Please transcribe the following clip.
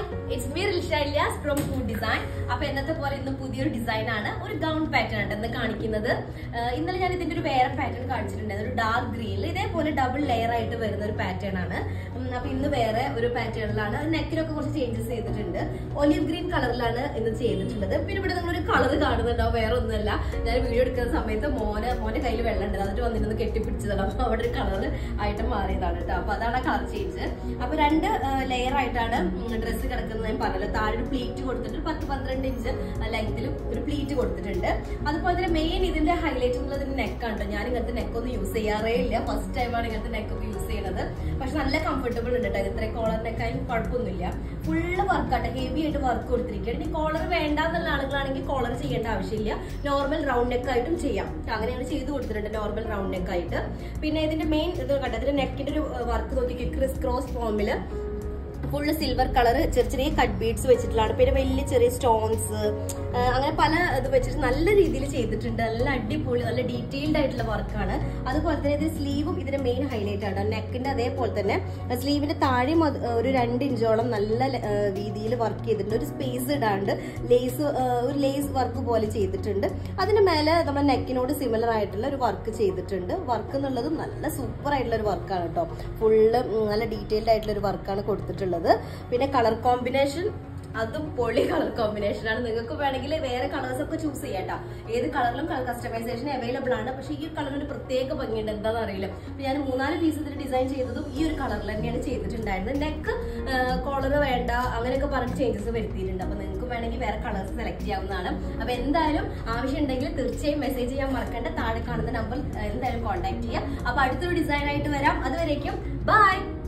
it's me Rilsha Ilyas from food design അപ്പൊ എന്നത്തെ പോലെ ഇന്ന് പുതിയൊരു ഡിസൈൻ ആണ് ഒരു ഗൗൺ പാറ്റേൺ ആണ് ഇന്ന് കാണിക്കുന്നത് ആഹ് ഇന്നലെ ഞാൻ ഇതിന്റെ ഒരു വേറെ പാറ്റേൺ കാണിച്ചിട്ടുണ്ട് ഒരു ഡാർക്ക് ഗ്രീനിൽ ഇതേപോലെ ഡബിൾ ലെയർ ആയിട്ട് വരുന്ന ഒരു പാറ്റേൺ ആണ് ഉം, അപ്പൊ ഇന്ന് വേറെ ഒരു പാറ്റേണിലാണ് നെക്കിലൊക്കെ കുറച്ച് ചേഞ്ചസ് ചെയ്തിട്ടുണ്ട് ഒലിവ് ഗ്രീൻ കളറിലാണ് ഇന്ന് ചെയ്തിട്ടുള്ളത് പിന്നെ ഇവിടെ നിങ്ങളൊരു കളർ കാണുന്നുണ്ടാവും വേറെ ഒന്നുമല്ല ഞാൻ വീഡിയോ എടുക്കുന്ന സമയത്ത് മോന് മോന്റെ കയ്യിൽ വെള്ളം ഉണ്ട് എന്നിട്ട് വന്നിരുന്ന് കെട്ടിപ്പിടിച്ചതാണ് അപ്പൊ അവിടെ ഒരു കളർ ആയിട്ട് മാറിയതാണ് കേട്ടോ അപ്പൊ അതാണ് കളർ ചേഞ്ച് അപ്പൊ രണ്ട് ലെയർ ആയിട്ടാണ് ഡ്രസ്സ് കിടക്കുന്നത് ഞാൻ പറഞ്ഞല്ലോ താഴെ ഒരു പ്ലീറ്റ് കൊടുത്തിട്ട് പത്ത് പന്ത്രണ്ട് ഇഞ്ച് ലെങ്തിൽ ഒരു പ്ലീറ്റ് കൊടുത്തിട്ടുണ്ട് അതുപോലെ തന്നെ മെയിൻ ഇതിന്റെ ഹൈലൈറ്റ് എന്നുള്ളത് നെക്കാണ് കേട്ടോ ഞാൻ ഇങ്ങനത്തെ നെക്കൊന്നും യൂസ് ചെയ്യാറേ ഇല്ല ഫസ്റ്റ് ടൈമാണ് ഇങ്ങനത്തെ നെക്കൊക്കെ യൂസ് ചെയ്യുന്നത് പക്ഷെ നല്ല കംഫർട്ടബിൾ ഉണ്ട് കേട്ടോ ഇത്ര കോളർ നെക്കായും കുഴപ്പമൊന്നുമില്ല ഫുള്ള് വർക്കാട്ടെ ഹെവി ആയിട്ട് വർക്ക് കൊടുത്തിരിക്കുകയാണ് ഇനി കോളർ വേണ്ട എന്നുള്ള ആളുകളാണെങ്കിൽ കോളർ ചെയ്യേണ്ട ആവശ്യമില്ല നോർമൽ റൗണ്ട് നെക്ക് ആയിട്ടും ചെയ്യാം അങ്ങനെയാണ് ചെയ്ത് കൊടുത്തിട്ടുണ്ട് നോർമൽ റൗണ്ട് നെക്ക് ആയിട്ട് പിന്നെ ഇതിന്റെ മെയിൻ ഇത് കണ്ടോ ഇതിന്റെ നെക്കിന്റെ ഒരു വർക്ക് നോക്കി ക്രിസ് ക്രോസ് ഫോമില് ഫുള്ള് സിൽവർ കളർ ചെറിയ ചെറിയ കട്ട് ബീഡ്സ് വെച്ചിട്ടുള്ളതാണ് പിന്നെ വലിയ ചെറിയ സ്റ്റോൺസ് അങ്ങനെ പല ഇത് വെച്ചിട്ട് നല്ല രീതിയിൽ ചെയ്തിട്ടുണ്ട് നല്ല അടിപൊളി നല്ല ഡീറ്റെയിൽഡ് ആയിട്ടുള്ള വർക്കാണ് അതുപോലെ തന്നെ ഇത് സ്ലീവും ഇതിന്റെ മെയിൻ ഹൈലൈറ്റ് ആണ് നെക്കിന്റെ അതേപോലെ തന്നെ സ്ലീവിന്റെ താഴെയും അത് ഒരു രണ്ട് ഇഞ്ചോളം നല്ല രീതിയിൽ വർക്ക് ചെയ്തിട്ടുണ്ട് ഒരു സ്പേസ് ഇടാണ്ട് ലേസ് ഒരു ലേസ് വർക്ക് പോലെ ചെയ്തിട്ടുണ്ട് അതിന് മേലെ നമ്മുടെ നെക്കിനോട് സിമിലർ ആയിട്ടുള്ള ഒരു വർക്ക് ചെയ്തിട്ടുണ്ട് വർക്ക് എന്നുള്ളത് നല്ല സൂപ്പർ ആയിട്ടുള്ള ഒരു വർക്കാണ് കേട്ടോ ഫുള്ള് നല്ല ഡീറ്റെയിൽഡ് ആയിട്ടുള്ള ഒരു വർക്കാണ് കൊടുത്തിട്ടുള്ളത് പിന്നെ കളർ കോമ്പിനേഷൻ അതും പൊളി കളർ കോമ്പിനേഷൻ ആണ് നിങ്ങൾക്ക് വേണമെങ്കിൽ വേറെ കളേഴ്സ് ഒക്കെ ചൂസ് ചെയ്യാം കേട്ടോ ഏത് കളറിലും കസ്റ്റമൈസേഷൻ അവൈലബിൾ ആണ് പക്ഷേ ഈ ഒരു കളറിന് ഒരു പ്രത്യേക ഭംഗിയുണ്ട് എന്താണെന്ന് അറിയില്ല അപ്പൊ ഞാൻ മൂന്നാല് പീസ് ഇതിൽ ഡിസൈൻ ചെയ്തതും ഈ ഒരു കളറിൽ തന്നെയാണ് ചെയ്തിട്ടുണ്ടായിരുന്നത് നെക്ക് കോളർ വേണ്ട അങ്ങനെയൊക്കെ പറഞ്ഞ് ചേഞ്ചസ് വരുത്തിയിട്ടുണ്ട് അപ്പൊ നിങ്ങൾക്ക് വേണമെങ്കിൽ വേറെ കളേഴ്സ് സെലക്ട് ചെയ്യാവുന്നതാണ് അപ്പൊ എന്തായാലും ആവശ്യം ഉണ്ടെങ്കിൽ തീർച്ചയായും മെസ്സേജ് ചെയ്യാൻ മറക്കേണ്ട താഴെ കാണുന്ന നമ്പർ എന്തായാലും കോൺടാക്ട് ചെയ്യാം അപ്പൊ അടുത്തൊരു ഡിസൈൻ ആയിട്ട് വരാം അതുവരേക്കും ബൈ